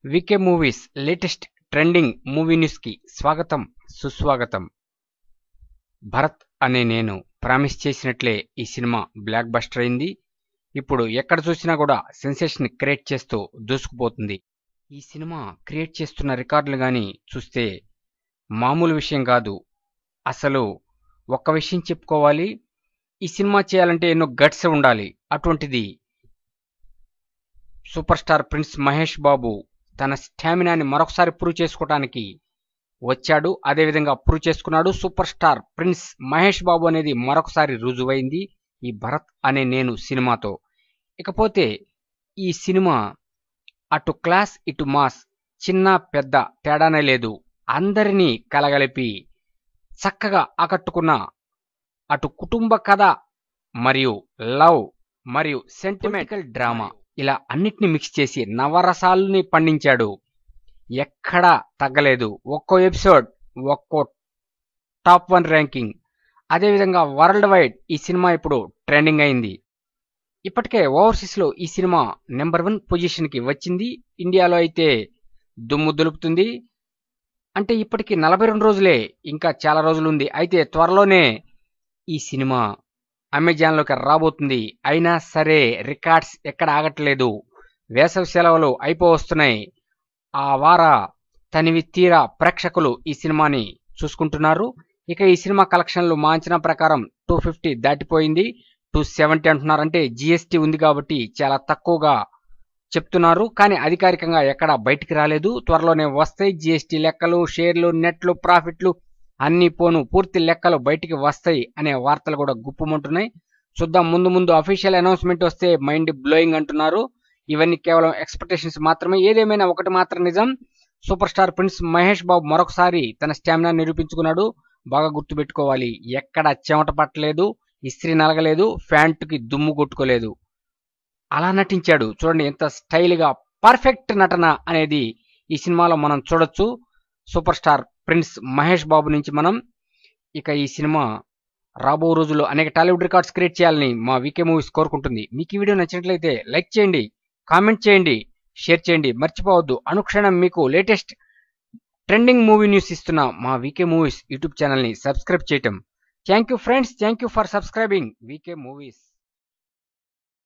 VK movies latest trending movie న్యూస్కి స్వాగతం సుస్వాగతం భరత్ అనే నేను ప్రామిస్ చేసినట్లే ఈ సినిమా బ్లాక్ బస్టర్ అయింది ఇప్పుడు ఎక్కడ చూసినా కూడా సెన్సేషన్ క్రియేట్ చేస్తూ దూసుకుపోతుంది ఈ సినిమా క్రియేట్ చేస్తున్న రికార్డులు కానీ చూస్తే మామూలు విషయం కాదు అసలు ఒక్క విషయం చెప్పుకోవాలి ఈ సినిమా చేయాలంటే ఎన్నో గట్స్ ఉండాలి అటువంటిది super star prince Mahesh Babu తన స్టామినాని మరొకసారి ప్రూవ్ చేసుకోవడానికి వచ్చాడు అదేవిధంగా ప్రూవ్ చేసుకున్నాడు super star prince Mahesh Babu అనేది మరొకసారి రుజువైంది ఈ భరత్ అనే నేను సినిమాతో ఇకపోతే ఈ సినిమా అటు క్లాస్ ఇటు మాస్ చిన్న పెద్ద తేడానే లేదు అందరినీ కలగలిపి చక్కగా ఆకట్టుకున్న అటు కుటుంబ కథ మరియు లవ్ మరియు సెంటిమెంటల్ డ్రామా ఇలా అన్నిటిని మిక్స్ చేసి నవరసాలని పండించాడు ఎక్కడా తగ్గలేదు ఒక్కో ఎపిసోడ్ ఒక్కో టాప్ వన్ ర్యాంకింగ్ అదేవిధంగా వరల్డ్ వైడ్ ఈ సినిమా ఇప్పుడు ట్రెండింగ్ అయింది ఇప్పటికే ఓవర్సీస్లో ఈ సినిమా నెంబర్ వన్ పొజిషన్కి వచ్చింది ఇండియాలో అయితే దుమ్ము దులుపుతుంది అంటే ఇప్పటికి నలభై రెండు రోజులే ఇంకా చాలా రోజులు ఉంది అయితే త్వరలోనే ఈ సినిమా అమెజాన్లోకి రాబోతుంది అయినా సరే రికార్డ్స్ ఎక్కడ ఆగట్లేదు వేసవి సెలవులు అయిపోవస్తున్నాయి ఆ వార తనివి తీరా ప్రేక్షకులు ఈ సినిమాని చూసుకుంటున్నారు ఇక ఈ సినిమా కలెక్షన్లు మా అంచనా ప్రకారం టూ ఫిఫ్టీ దాటిపోయింది టూ సెవెంటీ అంటున్నారు అంటే జిఎస్టీ ఉంది కాబట్టి చాలా తక్కువగా చెప్తున్నారు కానీ అధికారికంగా ఎక్కడ బయటికి రాలేదు త్వరలోనే వస్తాయి జిఎస్టీ లెక్కలు షేర్లు నెట్లు ప్రాఫిట్లు అన్ని పోను పూర్తి లెక్కలు బయటికి వస్తాయి అనే వార్తలు కూడా గుప్పుమంటున్నాయి చూద్దాం ముందు ముందు అఫీషియల్ అనౌన్స్మెంట్ వస్తే మైండ్ బ్లోయింగ్ అంటున్నారు ఇవన్నీ కేవలం ఎక్స్పెక్టేషన్స్ మాత్రమే ఏదేమైనా ఒకటి మాత్రం నిజం super star prince Mahesh Babu మరొకసారి తన స్టామినా నిరూపించుకున్నాడు బాగా గుర్తుపెట్టుకోవాలి ఎక్కడ చెమట పట్టలేదు ఇస్త్రీ నలగలేదు ఫ్యాంటుకి దుమ్ము కొట్టుకోలేదు అలా నటించాడు చూడండి ఎంత స్టైల్గా పర్ఫెక్ట్ నటన అనేది ఈ సినిమాలో మనం చూడొచ్చు super star prince Mahesh Babu నుంచి మనం ఇక ఈ సినిమా రాబో రోజుల్లో అనేక టాలీవుడ్ రికార్డ్స్ క్రియేట్ చేయాలని మా వీకే మూవీస్ కోరుకుంటుంది మీకు ఈ వీడియో నచ్చినట్లయితే లైక్ చేయండి కామెంట్ చేయండి షేర్ చేయండి మర్చిపోవద్దు అనుక్షణం మీకు లేటెస్ట్ ట్రెండింగ్ మూవీ న్యూస్ ఇస్తున్న మా వీకే మూవీస్ యూట్యూబ్ ఛానల్ని సబ్స్క్రైబ్ చేయటం thank you friends thank you for subscribing VK movies